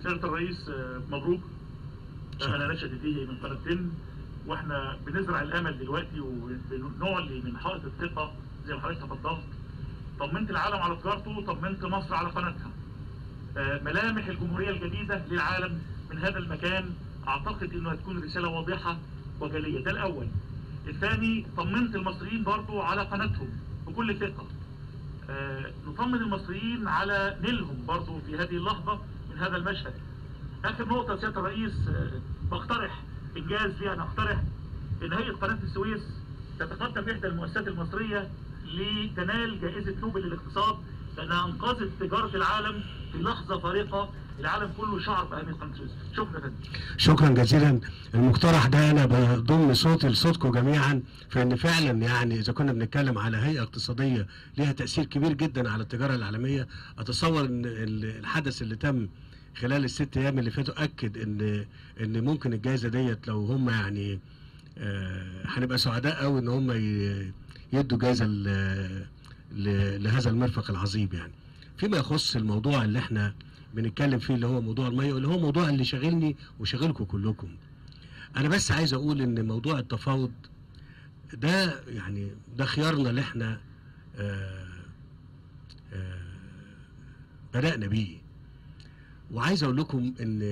سيادة الرئيس آه، مبروك شكرا. انا نشأت فيه من قناتين واحنا بنزرع الامل دلوقتي وبنعلي من حائط الثقة زي ما حضرتك تفضلت طمنت العالم على تجارته طمنت مصر على قناتها آه، ملامح الجمهورية الجديدة للعالم من هذا المكان اعتقد انه هتكون رسالة واضحة وجلية ده الاول الثاني طمنت المصريين برضو على قناتهم بكل ثقة آه، نطمن المصريين على نيلهم برضو في هذه اللحظة من هذا المشهد اخر نقطة سيادة الرئيس آه، بقترح انجاز فيها نقترح ان هيئة قناة السويس تتقدم احدى المؤسسات المصرية لتنال جائزة نوبل للاقتصاد لانها انقذت تجارة العالم في لحظة فارقة العالم كله شعر باهمية قناة السويس شكرا يا فندم شكرا جزيلا المقترح ده انا بضم صوتي لصوتكم جميعا في ان فعلا يعني اذا كنا بنتكلم على هيئه اقتصاديه ليها تاثير كبير جدا على التجاره العالميه اتصور ان ال- الحدث اللي تم خلال الست ايام اللي فاتوا اكد ان ان ممكن الجائزه ديت لو هم يعني آه، هنبقى سعداء قوي ان هم ي- يدوا جائزه ل- ل- لهذا المرفق العظيم يعني فيما يخص الموضوع اللي احنا بنتكلم فيه اللي هو موضوع الميه واللي هو موضوع اللي شاغلني وشاغلكم كلكم انا بس عايز اقول ان موضوع التفاوض ده يعني ده خيارنا اللي احنا آه آه بدأنا بيه وعايز اقول لكم ان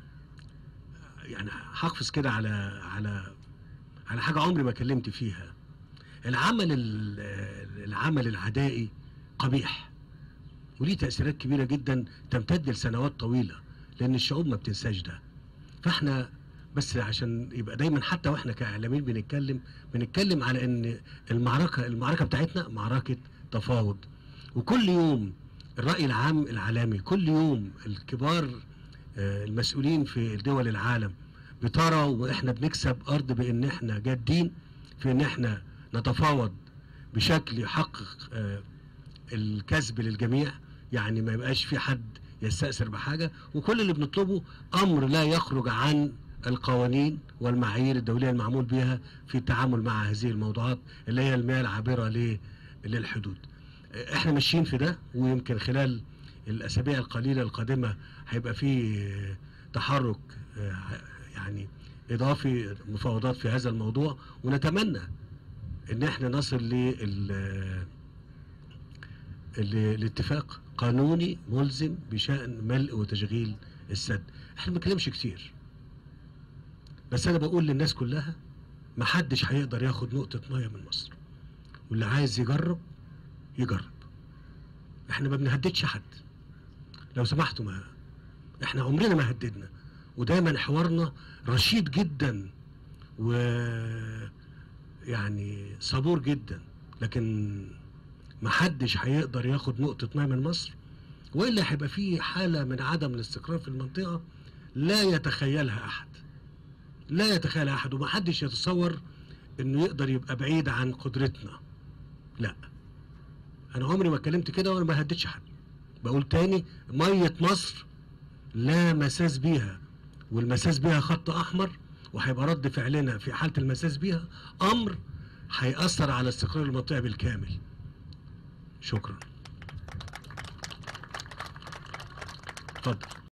يعني هقفز كده على على على حاجه عمري ما كلمت فيها العمل ال- العمل العدائي قبيح وليه تأثيرات كبيرة جدا تمتد لسنوات طويلة لأن الشعوب ما بتنساش ده فاحنا بس عشان يبقى دايما حتى واحنا كإعلاميين بنتكلم بنتكلم على ان المعركة المعركة بتاعتنا معركة تفاوض وكل يوم الرأي العام العالمي كل يوم الكبار آه، المسؤولين في دول العالم بترى واحنا بنكسب ارض بان احنا جادين في ان احنا نتفاوض بشكل يحقق آه، الكسب للجميع يعني ما يبقاش في حد يستأثر بحاجة وكل اللي بنطلبه أمر لا يخرج عن القوانين والمعايير الدولية المعمول بها في التعامل مع هذه الموضوعات اللي هي المياه العابرة ل- للحدود احنا ماشيين في ده ويمكن خلال الأسابيع القليلة القادمة هيبقى في تحرك آه، يعني إضافي مفاوضات في هذا الموضوع ونتمنى ان احنا نصل لل ال- الاتفاق قانوني ملزم بشأن ملء وتشغيل السد احنا ما بنتكلمش كتير بس انا بقول للناس كلها ما حدش هيقدر ياخد نقطة مية من مصر واللي عايز يجرب يجرب احنا ما بنهددش حد لو سمحتوا ما احنا عمرنا ما هددنا ودايما حوارنا رشيد جدا و يعني صبور جدا لكن محدش هيقدر ياخد نقطة ماء من مصر وإلا هيبقى في حالة من عدم الاستقرار في المنطقة لا يتخيلها أحد لا يتخيلها أحد ومحدش يتصور إنه يقدر يبقى بعيد عن قدرتنا لا أنا عمري ما اتكلمت كده وأنا ما هددش حد بقول تاني مية مصر لا مساس بيها والمساس بيها خط أحمر وهيبقى رد فعلنا في حالة المساس بيها أمر هيأثر على استقرار المنطقة بالكامل شكرا اتفضل